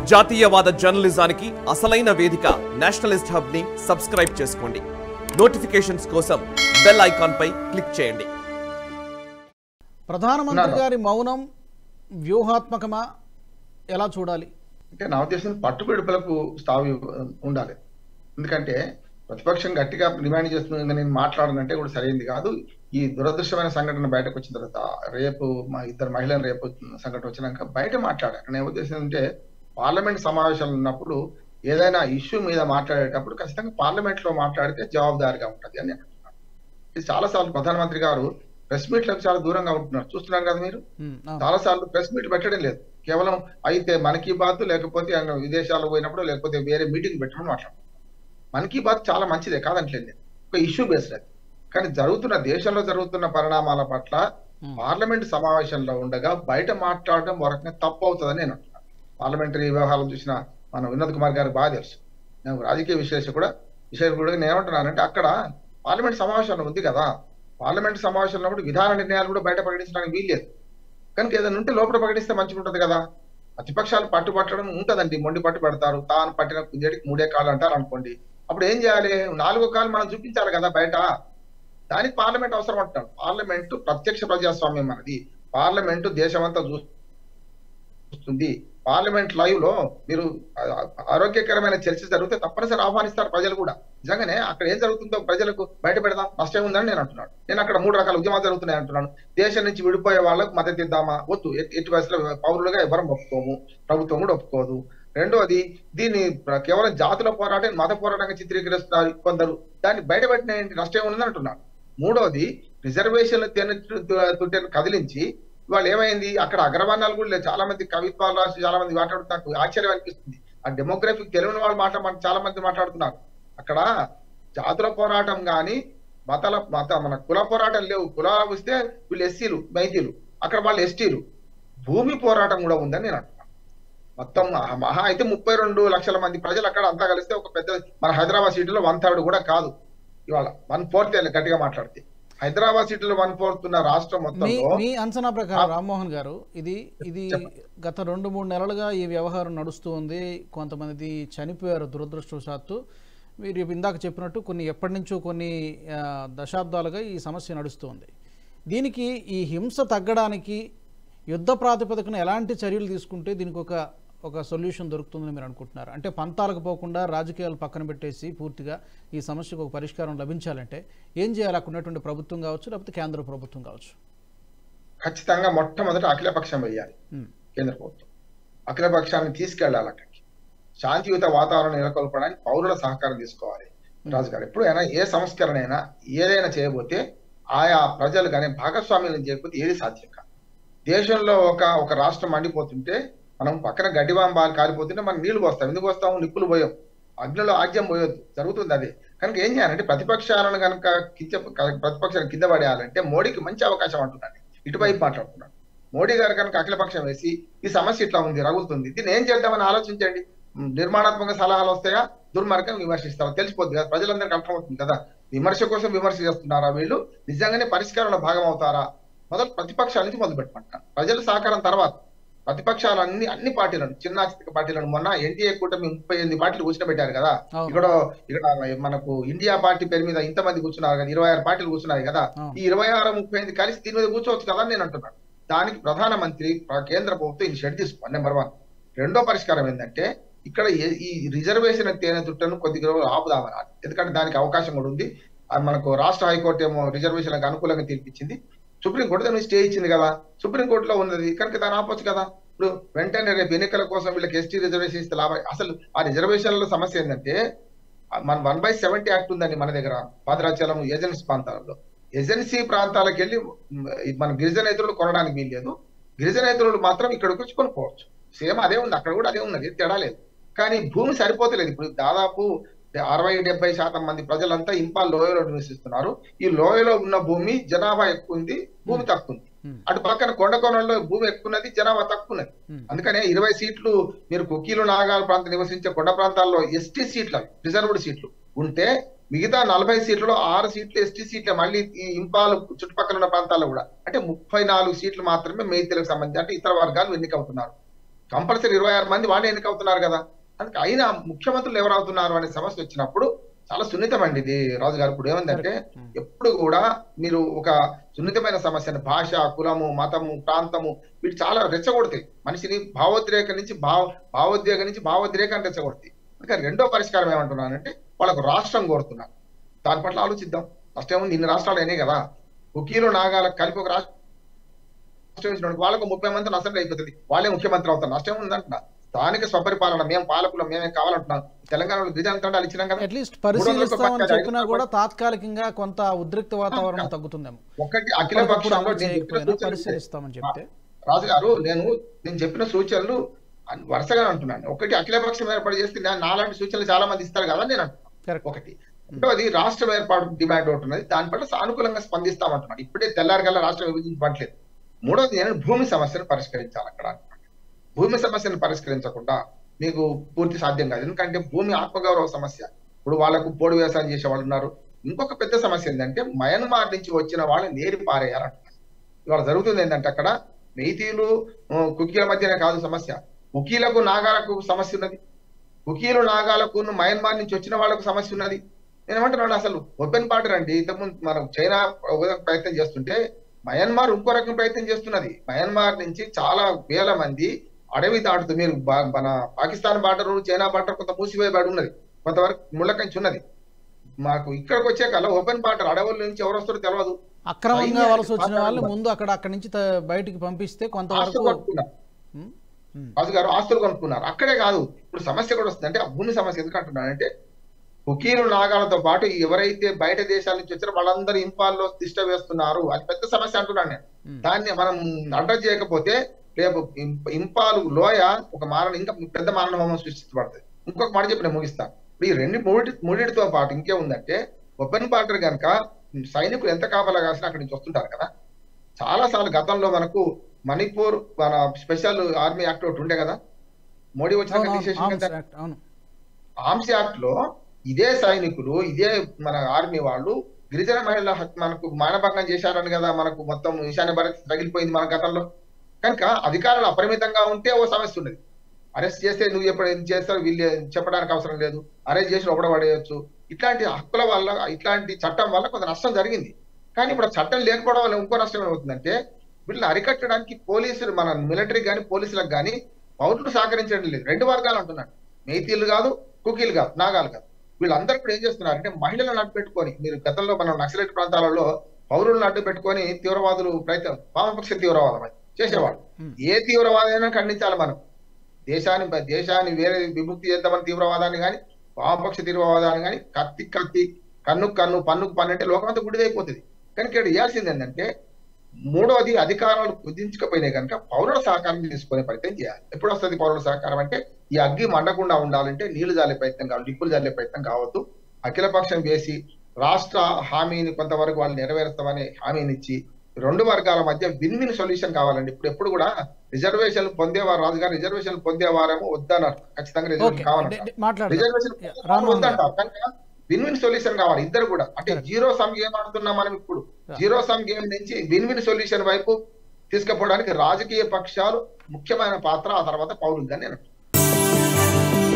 జాతీయవాద జర్నలిజానికి అసలైన వేదిక నేషనలిస్ట్ హబ్ ని సబ్స్క్రైబ్ చేసుకోండి నోటిఫికేషన్స్ కోసం బెల్ ఐకాన్ పై క్లిక్ చేయండి ప్రధానమంత్రి ఉన్నాను. గారి మౌనం వ్యూహాత్మకమా ఎలా చూడాలి అంటే నా ఉద్దేశం పట్టుబిడుపులకు స్థాయి ఉండాలి ఎందుకంటే ప్రతిపక్షం గట్టిగా డిమాండ్ చేస్తుంది ఇంకా నేను మాట్లాడనంటే కూడా సరైనది కాదు ఈ దురదృష్టమైన సంఘటన బయటకు వచ్చిన తర్వాత రేపు మా ఇద్దరు మహిళలు రేపు సంఘటన వచ్చినాక బయట మాట్లాడారు నేను ఉద్దేశం అంటే పార్లమెంట్ సమావేశాలు ఉన్నప్పుడు ఏదైనా ఇష్యూ మీద మాట్లాడేటప్పుడు ఖచ్చితంగా పార్లమెంట్ లో మాట్లాడితే జవాబుదారిగా ఉంటది అని అంటున్నాను ఇది చాలా సార్లు ప్రధానమంత్రి గారు ప్రెస్ మీట్లకు చాలా దూరంగా ఉంటున్నారు చూస్తున్నారు కదా మీరు ఉమ్, ఆ, చాలా సార్లు ప్రెస్ మీట్ పెట్టడం లేదు కేవలం అయితే మన్ కీ బాత్ లేకపోతే ఆయన విదేశాలకు పోయినప్పుడు లేకపోతే వేరే మీటింగ్ పెట్టడం మాట్లాడతాం మన్ కీ బాత్ చాలా మంచిదే కాదంటలేదు నేను. ఒక ఇష్యూ బేస్డ్ అది కానీ జరుగుతున్న దేశంలో జరుగుతున్న పరిణామాల పట్ల ఉమ్, పార్లమెంట్ సమావేశంలో ఉండగా బయట మాట్లాడడం వరకు తప్పు అవుతుందని నేను అంటున్నాను పార్లమెంటరీ వ్యవహారాలు చూసిన మన వినోద్ కుమార్ గారికి బాగా తెలుసు నేను రాజకీయ విశ్లేషకుడు కూడా విశ్లేషకుడు నేను ఏమంటున్నానంటే అక్కడ పార్లమెంట్ సమావేశంలో ఉంది కదా పార్లమెంట్ సమావేశంలో ఉన్నప్పుడు విధాన నిర్ణయాలు కూడా బయట ప్రకటించడానికి వీల్లేదు కనుక ఏదైనా ఉంటే లోపల ప్రకటిస్తే మంచిగా ఉంటది కదా ప్రతిపక్షాలు పట్టుబట్టడం ఉంటదండి మొండి పట్టు పెడతారు తాను పట్టిన కుంజడికి మూడే కాళ్ళు అంటారు అనుకోండి అప్పుడు ఏం చేయాలి నాలుగో కాలు మనం చూపించాలి కదా బయట దానికి పార్లమెంట్ అవసరం అంటాడు పార్లమెంట్ ప్రత్యక్ష ప్రజాస్వామ్యం అనేది పార్లమెంట్ దేశమంతా చూస్తుంది పార్లమెంట్ లైవ్ లో మీరు ఆ- ఆరోగ్యకరమైన చర్చ జరిగితే తప్పనిసరి ఆహ్వానిస్తారు ప్రజలు కూడా నిజంగానే అక్కడ ఏం జరుగుతుందో ప్రజలకు బయట పెడదాం నష్టం ఉందని నేను అంటున్నాను నేను అక్కడ మూడు రకాల ఉద్యమాలు జరుగుతున్నాయి అంటున్నాను దేశం నుంచి విడిపోయే వాళ్ళకు మద్దతు ఇద్దామా వద్దు ఎట్- ఎట్టి వయసులో పౌరులుగా ఎవరం ఒప్పుకోము ప్రభుత్వం కూడా ఒప్పుకోదు రెండోది దీన్ని ప్ర- కేవలం జాతుల పోరాటం మత పోరాటంగా చిత్రీకరిస్తున్నారు కొందరు దాన్ని బయటపెట్టిన నష్టం ఉందని అంటున్నాను మూడోది రిజర్వేషన్లు తుంటెను కదిలించి వాళ్ళు ఏమైంది అక్కడ అగ్రవర్ణాలు కూడా లేదు చాలా మంది కవిత్వాలు రాసి చాలా మంది మాట్లాడుతూ నాకు ఆశ్చర్యం అనిపిస్తుంది ఆ డెమోగ్రఫిక్ తెలియని వాళ్ళు మాట మన- చాలా మంది మాట్లాడుతున్నారు అక్కడ జాతుల పోరాటం గాని మతాల మత మన కుల పోరాటం లేవు కులాలు వస్తే వీళ్ళు ఎస్సీలు మైతీలు అక్కడ వాళ్ళు ఎస్టీలు భూమి పోరాటం కూడా ఉందని నేను అంటున్నాను మొత్తం మహా- మహా అయితే ముప్పై రెండు లక్షల మంది ప్రజలు అక్కడ అంతా కలిస్తే ఒక పెద్ద మన హైదరాబాద్ సిటీలో వన్ థర్డ్ కూడా కాదు ఇవాళ వన్ ఫోర్త్ గట్టిగా మాట్లాడితే హైదరాబాద్ సిటీలో వన్ ఫోర్త్ ఉన్న రాష్ట్రం మీ మొత్తంలో మీ అంచనా ప్రకారం రామ్మోహన్ గారు ఇది ఇది గత రెండు మూడు నెలలుగా ఈ వ్యవహారం నడుస్తూ ఉంది కొంతమంది చనిపోయారు దురదృష్టవశాత్తు మీరు ఇందాక చెప్పినట్టు కొన్ని ఎప్పటి నుంచో కొన్ని ఆ, దశాబ్దాలుగా ఈ సమస్య నడుస్తుంది దీనికి ఈ హింస తగ్గడానికి యుద్ధ ప్రాతిపదికన ఎలాంటి చర్యలు తీసుకుంటే దీనికి ఒక ఒక సొల్యూషన్ దొరుకుతుందని మీరు అనుకుంటున్నారు అంటే పంతాలకు పోకుండా రాజకీయాలు పక్కన పెట్టేసి పూర్తిగా ఈ సమస్యకు ఒక పరిష్కారం లభించాలంటే ఏం చేయాలి అక్కడ ఉన్నటువంటి ప్రభుత్వం కావచ్చు లేకపోతే కేంద్ర ప్రభుత్వం కావచ్చు ఖచ్చితంగా మొట్టమొదట అఖిలపక్షం వేయాలి ఉమ్, కేంద్ర ప్రభుత్వం అఖిలపక్షాన్ని తీసుకెళ్లాలి అక్కడికి శాంతియుత వాతావరణం నెలకొల్పడానికి పౌరుల సహకారం తీసుకోవాలి రాజు గారు ఎప్పుడైనా ఏ సంస్కరణ అయినా ఏదైనా చేయబోతే ఆయా ప్రజలు కానీ భాగస్వామ్యం చేయకపోతే ఏది సాధ్యం కాదు దేశంలో ఒక ఒక రాష్ట్రం మండిపోతుంటే మనం పక్కన గడ్డివాంబాలు కాలిపోతుంటే మనం నీళ్లు పోస్తాం ఎందుకు పోస్తాం నిప్పులు పోయాం అగ్నిలో ఆజ్యం పోయొద్దు జరుగుతుంది అదే కనుక ఏం చేయాలంటే ప్రతిపక్షాలను కనుక కింద ప్రతిపక్షాలను కింద పడేయాలంటే మోడీకి మంచి అవకాశం అంటున్నాను ఇటువైపు మాట్లాడుతున్నాను మోడీ గారు కనుక అఖిలపక్షం వేసి ఈ సమస్య ఇట్లా ఉంది రగులుతుంది దీన్ని ఏం చేద్దామని ఆలోచించండి ఉమ్, నిర్మాణాత్మక సలహాలు వస్తాయా దుర్మార్గం విమర్శిస్తారా తెలిసిపోద్ది కదా ప్రజలందరికీ అర్థమవుతుంది కదా విమర్శ కోసం విమర్శ చేస్తున్నారా వీళ్ళు నిజంగానే పరిష్కారంలో భాగం అవుతారా మొదలు ప్రతిపక్షాల నుంచి మొదలు పెట్టమంటారు ప్రజల సహకారం తర్వాత ప్రతిపక్షాలు అన్ని అన్ని పార్టీలను చిన్న చిన్న పార్టీలను మొన్న ఎన్డీఏ కూటమి ముప్పై ఎనిమిది పార్టీలు కూర్చుని పెట్టారు కదా అవును. ఇక్కడ ఇక్కడ మనకు ఇండియా పార్టీ పేరు మీద ఇంతమంది కూర్చున్నారు కదా ఇరవై ఆరు పార్టీలు కూర్చున్నారు కదా అవును. ఈ ఇరవై ఆరు ముప్పై ఎనిమిది కలిసి దీని మీద కూర్చోవచ్చు కదా అని నేను అంటున్నాను దానికి ప్రధానమంత్రి ప్ర- కేంద్ర ప్రభుత్వం ఇనిషియేటివ్ తీసుకోండి నెంబర్ వన్ రెండో పరిష్కారం ఏంటంటే ఇక్కడ ఏ- ఈ రిజర్వేషన్ తేనె తుట్టను కొద్దిగా రోజులు ఆపుదామని ఎందుకంటే దానికి అవకాశం కూడా ఉంది అది మనకు రాష్ట్ర హైకోర్టు ఏమో రిజర్వేషన్లకు అనుకూలంగా తీర్పిచ్చింది సుప్రీంకోర్టు దాన్ని స్టే ఇచ్చింది కదా సుప్రీంకోర్టులో ఉన్నది కనుక దాన్ని ఆపొచ్చు కదా ఇప్పుడు వెంటనే రేపు ఎన్నికల కోసం వీళ్ళకి ఎస్టీ రిజర్వేషన్ ఇస్తే లాభం అసలు ఆ రిజర్వేషన్ల సమస్య ఏంటంటే ఆ మన వన్ బై సెవెంటీ యాక్ట్ ఉందండి మన దగ్గర భద్రాచలం ఏజెన్సీ ప్రాంతాలలో ఏజెన్సీ ప్రాంతాలకు వెళ్ళి మ్, మన గిరిజనేతరులు కొనడానికి వీల్లేదు గిరిజనేతరులు మాత్రం ఇక్కడికి వచ్చి కొనుక్కోవచ్చు సేమ్ అదే ఉంది అక్కడ కూడా అదే ఉన్నది తేడా లేదు కానీ భూమి సరిపోతలేదు ఇప్పుడు దాదాపు అరవై డెబ్బై శాతం మంది ప్రజలంతా ఇంపాల్ లోయలో నివసిస్తున్నారు ఈ లోయలో ఉన్న భూమి జనాభా ఎక్కువ ఉంది భూమి తక్కువ ఉంది ఉమ్, అటు పక్కన కొండ కోణంలో భూమి ఎక్కువ ఉన్నది జనాభా తక్కువ ఉన్నది ఉమ్, అందుకనే ఇరవై సీట్లు మీరు కుకీలు నాగాల ప్రాంతం నివసించే కొండ ప్రాంతాల్లో ఎస్టీ సీట్లు అవి, రిజర్వ్డ్ సీట్లు ఉంటే మిగతా నలభై సీట్లలో ఆరు సీట్లు ఎస్టీ సీట్లే మళ్ళీ ఈ ఇంపాలు చుట్టుపక్కల ఉన్న ప్రాంతాల్లో కూడా అంటే ముప్పై నాలుగు సీట్లు మాత్రమే మేతలకు సంబంధించి అంటే ఇతర వర్గాలు ఎన్నికవుతున్నారు కంపల్సరీ ఇరవై ఆరు మంది వాళ్ళే ఎన్నికవుతున్నారు కదా అందుకే అయినా ముఖ్యమంత్రులు ఎవరు అవుతున్నారు అనే సమస్య వచ్చినప్పుడు చాలా సున్నితం అండి ఇది రాజు గారు ఇప్పుడు ఏమందంటే ఎప్పుడు కూడా మీరు ఒక సున్నితమైన సమస్యను భాష కులము మతము ప్రాంతము వీటి చాలా రెచ్చగొడతాయి మనిషిని భావోద్రేక నుంచి భావ భావోద్వేగం నుంచి భావోద్రేకాన్ని రెచ్చగొడతాయి అందుకే రెండో పరిష్కారం ఏమంటున్నానంటే వాళ్ళకు రాష్ట్రం కోరుతున్నారు దాని పట్ల ఆలోచిద్దాం ఫస్ట్ ఏముంది ఇన్ని రాష్ట్రాలు అయినాయి కదా కుకీలు నాగాలకు కలిపి ఒక రాష్ట్రం ఇచ్చినప్పుడు వాళ్ళకు ముప్పై మంది నష్టం అయిపోతుంది వాళ్ళే ముఖ్యమంత్రి అవుతారు నష్టం ఉందంటున్నా స్థానిక స్వపరిపాలన మేము పాలకులం మేమే కావాలంటున్నాం తెలంగాణలో గిరిజన తండాలు ఇచ్చినాం కదా అట్లీస్ట్ మూడు వందల పరిశీలిస్తామని పక్కన చెప్పినా ఐదు కూడా తాత్కాలికంగా కొంత ఉద్రిక్త వాతావరణం తగ్గుతుందేమో ఒకటి అఖిల అప్పటికప్పుడు పక్షంలో అమలు నేను చెప్పిన చేయకపోయినా సూచనలు పరిశీలిస్తామని చెప్తే రాజు గారు నేను నేను చెప్పిన సూచనలు అన్- వరుసగా అంటున్నాను ఒకటి అఖిల పక్షం ఏర్పాటు చేస్తే నా- నాలాంటి సూచనలు చాలా మంది ఇస్తారు కదా నేను అంటున్నాను కరెక్ట్ ఒకటి రెండోది రాష్ట్రం ఏర్పాటు డిమాండ్ ఒకటి ఉన్నది దాని పట్ల సానుకూలంగా స్పందిస్తామంటున్నాడు ఇప్పుడే తెల్లారికల్లా రాష్ట్రం విభజించబట్లేదు మూడోది నేను భూమి సమస్యను పరిష్కరించాలి అక్కడ అంటున్నాడు. భూమి సమస్యను పరిష్కరించకుండా మీకు పూర్తి సాధ్యం కాదు ఎందుకంటే భూమి ఆత్మగౌరవ సమస్య ఇప్పుడు వాళ్ళకు పోడు వ్యవసాయం చేసే వాళ్ళు ఉన్నారు ఇంకొక పెద్ద సమస్య ఏంటంటే మయన్మార్ నుంచి వచ్చిన వాళ్ళని నేరి పారేయాలంటున్నారు ఇవాళ జరుగుతుంది ఏంటంటే అక్కడ మెయితీలు ఆ, కుకీల మధ్యనే కాదు సమస్య కుకీలకు నాగాలకు సమస్య ఉన్నది కుకీలు నాగాలకు మయన్మార్ నుంచి వచ్చిన వాళ్ళకు సమస్య ఉన్నది నేను ఏమంటున్నాను అసలు ఓపెన్ బార్డర్ అండి ఇంతకుముందు మనం చైనా ఒక రకం ప్రయత్నం చేస్తుంటే మయన్మార్ ఇంకో రకం ప్రయత్నం చేస్తున్నది మయన్మార్ నుంచి చాలా వేల మంది అడవి దాటుతూ మీరు బా- మన పాకిస్తాన్ బార్డర్ చైనా బార్డర్ కొంత మూసివేయబడి ఉన్నది కొంతవరకు ముళ్ళకంచి ఉన్నది మాకు ఇక్కడికి వచ్చే కల్లా ఓపెన్ బార్డర్ అడవుల నుంచి ఎవరు వస్తారో తెలియదు అక్రమంగా సైన్యానికి వలస వచ్చిన వాళ్ళు మాట్లాడకూడదు. ముందు అక్కడ అక్కడి నుంచి త- బయటికి పంపిస్తే కొంతవరకు ఆస్తులు కొనుక్కున్నారు ఉమ్, ఉమ్, రాజు గారు ఆస్తులు కొనుక్కున్నారు అక్కడే కాదు ఇప్పుడు సమస్య కూడా వస్తుంది అంటే ఆ భూమి సమస్య ఎందుకు అంటున్నానంటే కుకీలు నాగాలతో పాటు ఎవరైతే బయట దేశాల నుంచి వచ్చారో వాళ్ళందరూ ఇంపాల్లో తిష్ట వేస్తున్నారు అది పెద్ద సమస్య అంటున్నాను నేను ఉమ్. దాన్ని మనం అడ్రస్ చేయకపోతే రేపు ఇంప- ఇంపాలు లోయ ఒక మారణ ఇంకా పెద్ద మారణ హోమం సృష్టించబడుతుంది ఇంకొక మాట చెప్పి నేను ముగిస్తాను ఇప్పుడు ఈ రెండు మూడి మూడిటితో పాటు ఇంకేముందంటే ఓపెన్ బార్డర్ కనుక సైనికులు ఎంత కాపలా కాసినా అక్కడి నుంచి వస్తుంటారు కదా చాలా సార్లు గతంలో మనకు మణిపూర్ మన స్పెషల్ ఆర్మీ యాక్ట్ ఒకటి ఉండే కదా మోడీ అవును, వచ్చినాక అవును, తీసేసింది ఆర్మ్స్ కదా యాక్ట్, అవును ఆర్మ్స్ యాక్ట్ లో ఇదే సైనికులు ఇదే మన ఆర్మీ వాళ్ళు గిరిజన మహిళల హక్కు మనకు మానభంగం చేశారని కదా మనకు మొత్తం ఈశాన్య భారత్ తగిలిపోయింది మన గతంలో కనుక అధికారులు అపరిమితంగా ఉంటే ఓ సమస్య ఉన్నది అరెస్ట్ చేస్తే నువ్వు ఎప్పుడు ఏం చేస్తావు వీళ్ళు చెప్పడానికి అవసరం లేదు అరెస్ట్ చేసి లోపల పడేయచ్చు ఇట్లాంటి హక్కుల వల్ల ఇట్లాంటి చట్టం వల్ల కొంత నష్టం జరిగింది కానీ ఇప్పుడు ఆ చట్టం లేకపోవడం వల్ల ఇంకో నష్టం ఏమవుతుందంటే వీళ్ళని అరికట్టడానికి పోలీసులు మన మిలిటరీ కానీ పోలీసులకు కానీ పౌరులు సహకరించడం లేదు రెండు వర్గాలు అంటున్నాడు మేతీలు కాదు కుకీలు కాదు నాగాలు కాదు వీళ్ళందరూ కూడా ఏం చేస్తున్నారు అంటే మహిళలను అడ్డు పెట్టుకొని మీరు గతంలో మనం నక్సలైట్ ప్రాంతాలలో పౌరులను అడ్డు పెట్టుకొని తీవ్రవాదులు ప్రయత్నం వామపక్ష తీవ్రవాదం అది చేసేవాళ్ళు Hmm. ఏ తీవ్రవాదైనా ఖండించాలి మనం దేశాన్ని దేశాన్ని వేరే విముక్తి చేద్దామని తీవ్రవాదాన్ని కానీ వామపక్ష తీవ్రవాదాన్ని కానీ కత్తి కత్తి కన్ను కన్ను పన్నుకు పన్ను అంటే లోకమంతా గుడిదైపోతుంది కానీ ఇక్కడ చేయాల్సింది ఏంటంటే మూడోది అధికారాలు కుదించకపోయినాయి కనుక పౌరుల సహకారం తీసుకునే ప్రయత్నం చేయాలి ఎప్పుడు వస్తుంది పౌరుల సహకారం అంటే ఈ అగ్గి మండకుండా ఉండాలంటే నీళ్లు జాలే ప్రయత్నం కావాలి నిప్పులు జాలే ప్రయత్నం కావద్దు అఖిలపక్షం వేసి రాష్ట్ర హామీని కొంతవరకు వాళ్ళు నెరవేరుస్తామని హామీని ఇచ్చి రెండు వర్గాల మధ్య విన్ విన్ సొల్యూషన్ కావాలండి ఇప్పుడు ఎప్పుడు కూడా రిజర్వేషన్లు పొందేవారు రాజుగారు రిజర్వేషన్లు పొందేవారేమో వద్దన్నారు ఖచ్చితంగా ఓకే రిజర్వేషన్ కావాలంటారు డి- డి- మాట్లాడదాం రిజర్వేషన్ రామ్మోహన్ గారు. వద్దంటారు కనుక విన్ విన్ సొల్యూషన్ కావాలి ఇద్దరు కూడా అంటే జీరో సమ్ గేమ్ ఆడుతున్నాం మనం ఇప్పుడు జీరో సమ్ గేమ్ నుంచి విన్ విన్ సొల్యూషన్ వైపు తీసుకుపోవడానికి రాజకీయ పక్షాలు ముఖ్యమైన పాత్ర ఆ తర్వాత పౌరులు నేను అంటున్నాను.